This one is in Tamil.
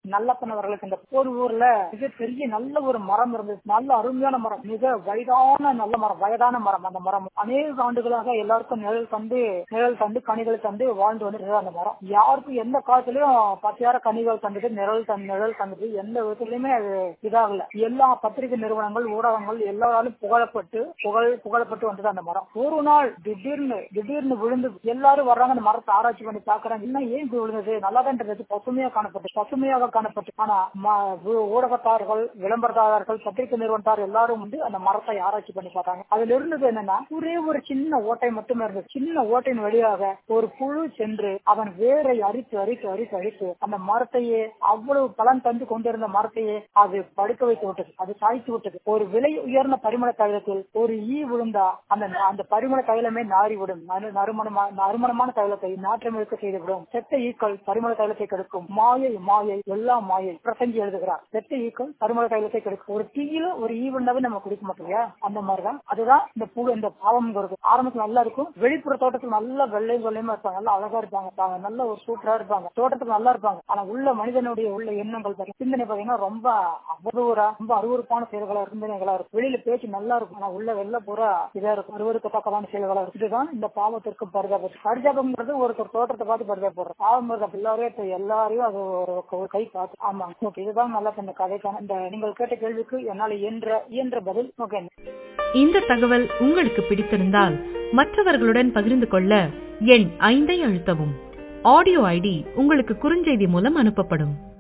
நல்லப்பன் அவர்களுக்கு இந்த ஒரு ஊர்ல மிகப்பெரிய நல்ல ஒரு மரம் இருந்தது நல்ல அருமையான மரம் மிக வயதான நல்ல மரம் வயதான மரம் அந்த மரம் அநேக ஆண்டுகளாக எல்லாருக்கும் நிழல் தந்து நிழல் தந்து கனிகள் தந்து வாழ்ந்து வந்து அந்த மரம் யாருக்கும் எந்த காலத்திலயும் பச்சையார கனிகள் தந்துட்டு நிழல் தந்து நிழல் தந்துட்டு எந்த விதத்திலயுமே அது இதாகல எல்லா பத்திரிகை நிறுவனங்கள் ஊடகங்கள் எல்லாராலும் புகழப்பட்டு புகழ் புகழப்பட்டு வந்தது அந்த மரம் ஒரு நாள் திடீர்னு திடீர்னு விழுந்து எல்லாரும் வர்றாங்க அந்த மரத்தை ஆராய்ச்சி பண்ணி பாக்குறாங்க இன்னும் ஏன் இப்படி விழுந்தது நல்லா தான் இருந்தது பசுமையா காணப்பட்டு பசுமையாக காணப்பட்டு ஆனா ம- ஊ- ஊடகத்தார்கள் விளம்பரதாரர்கள் பத்திரிகை நிறுவனத்தார் எல்லாரும் வந்து அந்த மரத்தை ஆராய்ச்சி பண்ணி பார்த்தாங்க அதுல இருந்தது என்னன்னா ஒரே ஒரு சின்ன ஓட்டை மட்டுமே இருந்தது சின்ன ஓட்டையின் வழியாக ஒரு புழு சென்று அவன் வேரை அரித்து அரித்து அரித்து அரித்து அந்த மரத்தையே அவ்வளவு பலன் தந்து கொண்டிருந்த மரத்தையே அது படுக்க வைத்து விட்டது அது சாய்த்து விட்டது ஒரு விலை உயர்ந்த பரிமள தைலத்தில் ஒரு ஈ விழுந்தா அந்த அந்த பரிமள தைலமே நாறிவிடும் நறு- நறுமணமா நறுமணமான தைலத்தை நாற்றமிழுக்க செய்துவிடும் செத்த ஈக்கள் பரிமள தைலத்தை கெடுக்கும் மாயை மாயை எல்லாம் மாயை பிரசங்கி எழுதுகிறார் செத்த ஈக்கள் பரிமள தைலத்தை கெடுக்கும் ஒரு டீயில ஒரு ஈ விழுந்தாவே நம்ம குடிக்க மாட்டோம் இல்லையா அந்த மாதிரிதான் அதுதான் இந்த பூ இந்த பாவம்ங்கிறது ஆரம்பத்துல நல்லா இருக்கும் வெளிப்புற தோட்டத்துல நல்ல வெள்ளை வெள்ளையமா இருப்பாங்க நல்லா அழகா இருப்பாங்க பாங்க, நல்ல ஒரு சூப்பரா இருப்பாங்க தோட்டத்துக்கு நல்லா இருப்பாங்க ஆனா உள்ள மனிதனுடைய உள்ள எண்ணங்கள் பாத்தீங்க, சிந்தனை பாத்தீங்கன்னா ரொம்ப அவதூறா ரொம்ப அருவருப்பான செயல்களா இருக்கும் சிந்தனைகளா இருக்கும் வெளியில பேச்சு நல்லா இருக்கும் ஆனா உள்ள வெள்ள பூரா இதா இருக்கும் அருவருக்கத்தக்கதான செயல்களா இருக்கும் இதுதான் இந்த பாவத்திற்கு பரிதாபம் பரிதாபம்ங்கிறது ஒருத்தர் தோட்டத்தை பார்த்து பரிதாபப்படுற பாவம் எல்லாரையும் இப்ப எல்லாரையும் அது ஒரு ஒரு கை பார்த்து ஆமா ஓகே இதுதான் நல்லா இந்த கதைக்கான இந்த நீங்கள் கேட்ட கேள்விக்கு என்னால இயன்ற இயன்ற பதில் ஓகே இந்த தகவல் உங்களுக்கு பிடித்திருந்தால் மற்றவர்களுடன் பகிர்ந்து கொள்ள எண் ஐந்தை அழுத்தவும் ஆடியோ ஐடி உங்களுக்கு குறுஞ்செய்தி மூலம் அனுப்பப்படும்